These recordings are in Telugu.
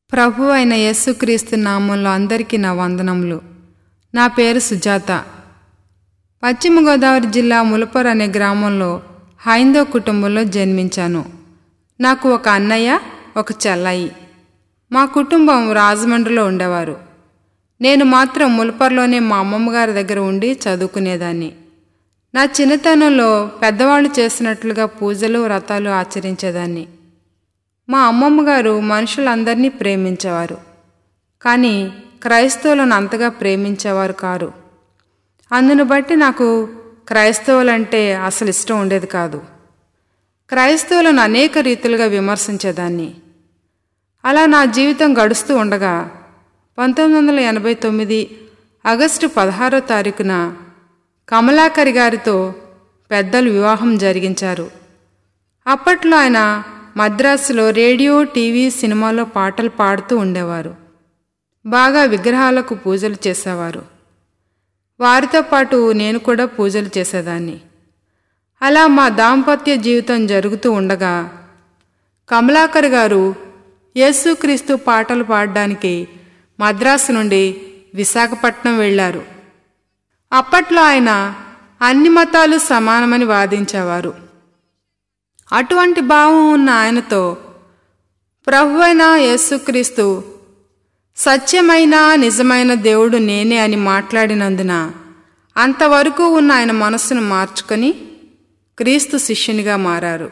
ప్రభు అయిన యేసుక్రీస్తు నామంలో అందరికీ నా వందనములు నా పేరు సుజాత పశ్చిమ గోదావరి జిల్లా ములపర్ అనే గ్రామంలో హైందవ కుటుంబంలో జన్మించాను నాకు ఒక అన్నయ్య ఒక చెల్లయి మా కుటుంబం రాజమండ్రిలో ఉండేవారు నేను మాత్రం ములపర్లోనే మా అమ్మమ్మ గారి దగ్గర ఉండి చదువుకునేదాన్ని నా చిన్నతనంలో పెద్దవాళ్ళు చేసినట్లుగా పూజలు వ్రతాలు ఆచరించేదాన్ని మా అమ్మమ్మ గారు మనుషులందరినీ ప్రేమించేవారు కానీ క్రైస్తవులను అంతగా ప్రేమించేవారు కారు అందును బట్టి నాకు క్రైస్తవులంటే అసలు ఇష్టం ఉండేది కాదు క్రైస్తవులను అనేక రీతులుగా విమర్శించేదాన్ని అలా నా జీవితం గడుస్తూ ఉండగా పంతొమ్మిది వందల ఎనభై తొమ్మిది ఆగస్టు పదహారో తారీఖున కమలాకరి గారితో పెద్దలు వివాహం జరిగించారు అప్పట్లో ఆయన మద్రాసులో రేడియో టీవీ సినిమాలో పాటలు పాడుతూ ఉండేవారు బాగా విగ్రహాలకు పూజలు చేసేవారు వారితో పాటు నేను కూడా పూజలు చేసేదాన్ని అలా మా దాంపత్య జీవితం జరుగుతూ ఉండగా కమలాకర్ గారు యేసుక్రీస్తు పాటలు పాడడానికి మద్రాసు నుండి విశాఖపట్నం వెళ్ళారు అప్పట్లో ఆయన అన్ని మతాలు సమానమని వాదించేవారు అటువంటి భావం ఉన్న ఆయనతో ప్రభు అయిన యేసుక్రీస్తు సత్యమైన నిజమైన దేవుడు నేనే అని మాట్లాడినందున అంతవరకు ఉన్న ఆయన మనస్సును మార్చుకొని క్రీస్తు శిష్యునిగా మారారు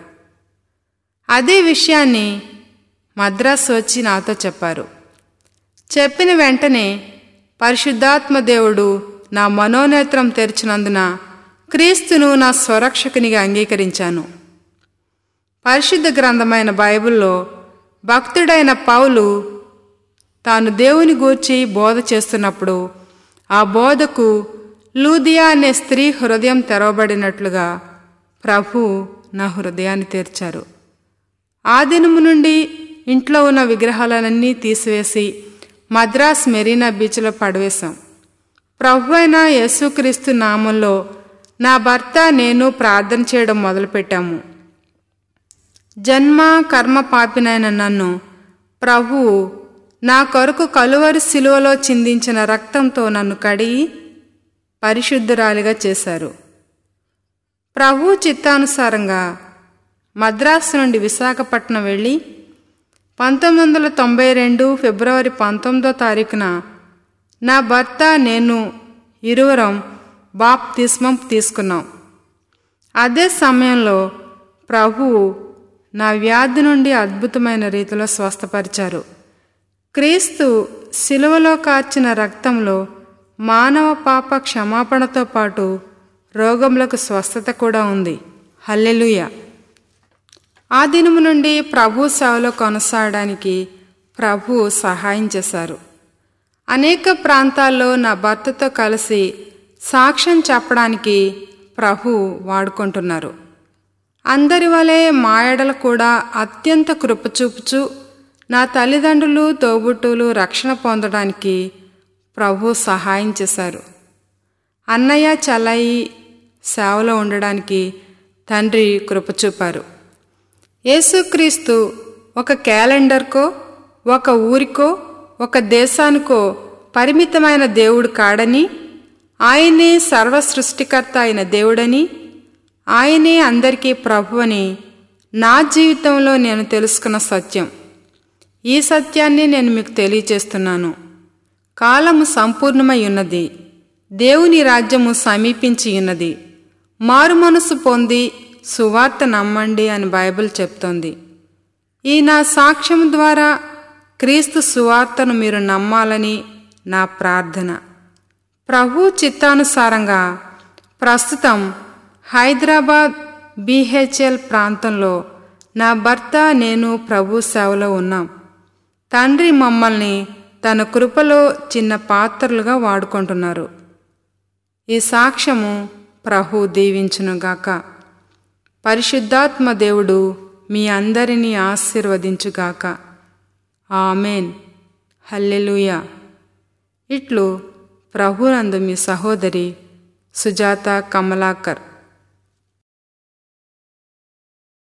అదే విషయాన్ని మద్రాసు వచ్చి నాతో చెప్పారు చెప్పిన వెంటనే పరిశుద్ధాత్మ దేవుడు నా మనోనేత్రం తెరిచినందున క్రీస్తును నా స్వరక్షకునిగా అంగీకరించాను పరిశుద్ధ గ్రంథమైన బైబిల్లో భక్తుడైన పౌలు తాను దేవుని గూర్చి బోధ చేస్తున్నప్పుడు ఆ బోధకు లూదియా అనే స్త్రీ హృదయం తెరవబడినట్లుగా ప్రభు నా హృదయాన్ని తెరిచారు ఆ దినము నుండి ఇంట్లో ఉన్న విగ్రహాలన్నీ తీసివేసి మద్రాస్ మెరీనా బీచ్లో పడవేశాం ప్రభు అయిన యేసుక్రీస్తు నామంలో నా భర్త నేను ప్రార్థన చేయడం మొదలుపెట్టాము జన్మ కర్మ పాపినైన నన్ను ప్రభువు నా కొరకు కలువరి శిలువలో చిందించిన రక్తంతో నన్ను కడిగి పరిశుద్ధురాలిగా చేశారు ప్రభు చిత్తానుసారంగా మద్రాసు నుండి విశాఖపట్నం వెళ్ళి పంతొమ్మిది వందల తొంభై రెండు ఫిబ్రవరి పంతొమ్మిదో తారీఖున నా భర్త నేను ఇరువురం బాప్తిస్మం తీసుకున్నాం అదే సమయంలో ప్రభువు నా వ్యాధి నుండి అద్భుతమైన రీతిలో స్వస్థపరిచారు క్రీస్తు శిలువలో కార్చిన రక్తంలో మానవ పాప క్షమాపణతో పాటు రోగములకు స్వస్థత కూడా ఉంది హల్లెలుయ ఆ దినము నుండి ప్రభు సేవలో కొనసాగడానికి ప్రభు సహాయం చేశారు అనేక ప్రాంతాల్లో నా భర్తతో కలిసి సాక్ష్యం చెప్పడానికి ప్రభు వాడుకుంటున్నారు అందరి వలె మాయడలు కూడా అత్యంత కృప చూపుచు నా తల్లిదండ్రులు తోబుట్టులు రక్షణ పొందడానికి ప్రభు సహాయం చేశారు అన్నయ్య చల్లయి సేవలో ఉండడానికి తండ్రి కృప చూపారు యేసుక్రీస్తు ఒక క్యాలెండర్కో ఒక ఊరికో ఒక దేశానికో పరిమితమైన దేవుడు కాడని ఆయనే సర్వ సృష్టికర్త అయిన దేవుడని ఆయనే అందరికీ ప్రభు అని నా జీవితంలో నేను తెలుసుకున్న సత్యం ఈ సత్యాన్ని నేను మీకు తెలియచేస్తున్నాను కాలము సంపూర్ణమై ఉన్నది దేవుని రాజ్యము సమీపించి ఉన్నది మారు మనసు పొంది సువార్త నమ్మండి అని బైబిల్ చెప్తోంది ఈ నా సాక్ష్యం ద్వారా క్రీస్తు సువార్తను మీరు నమ్మాలని నా ప్రార్థన ప్రభు చిత్తానుసారంగా ప్రస్తుతం హైదరాబాద్ బీహెచ్ఎల్ ప్రాంతంలో నా భర్త నేను ప్రభు సేవలో ఉన్నాం తండ్రి మమ్మల్ని తన కృపలో చిన్న పాత్రలుగా వాడుకుంటున్నారు ఈ సాక్ష్యము ప్రభు దీవించునుగాక పరిశుద్ధాత్మ దేవుడు మీ అందరినీ ఆశీర్వదించుగాక ఆమెన్ హల్లెలూయ ఇట్లు ప్రభునందు మీ సహోదరి సుజాత కమలాకర్